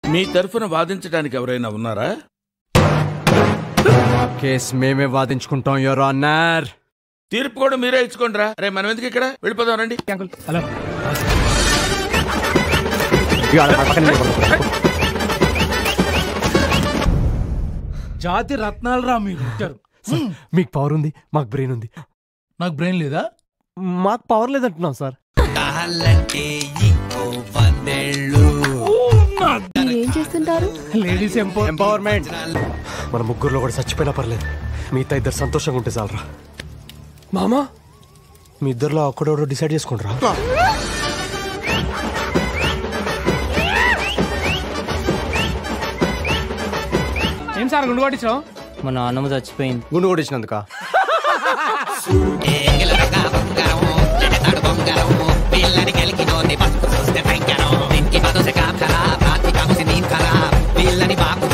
మీ తరఫున వాదించడానికి ఎవరైనా ఉన్నారా కేసు మేమే వాదించుకుంటాం యువర్ ఆనర్ తీర్పు కూడా మీరే ఇచ్చుకోండి రా రే మనం ఎందుకు ఇక్కడ వెళ్ళిపోదాం రండి హలో జాతి రత్నాలు రా మీరు ఇచ్చారు మీకు పవర్ ఉంది మాకు బ్రెయిన్ ఉంది నాకు బ్రెయిన్ లేదా మాకు పవర్ లేదంటున్నాం సార్ మీరేం చేస్తుంటారు లేడీస్ ఎంపో ఎంపవర్మెంట్ మన ముగ్గురులో కూడా చచ్చిపోయినా పర్లేదు మిగతా ఇద్దరు సంతోషంగా ఉంటే చాలరా మామా మీ ఇద్దరులో ఒక్కడోడో డిసైడ్ చేసుకుంటారా ఏం సార్ గుండు కొట్టించావు మా నాన్నమ్మ చచ్చిపోయింది గుండు కొట్టించినందుక పిల్లని కలిగినోని బతుకు చూస్తే భయంకరం ఇంటి బతుకు కాపరా ప్రాతికము నీం కరా పిల్లని బాకు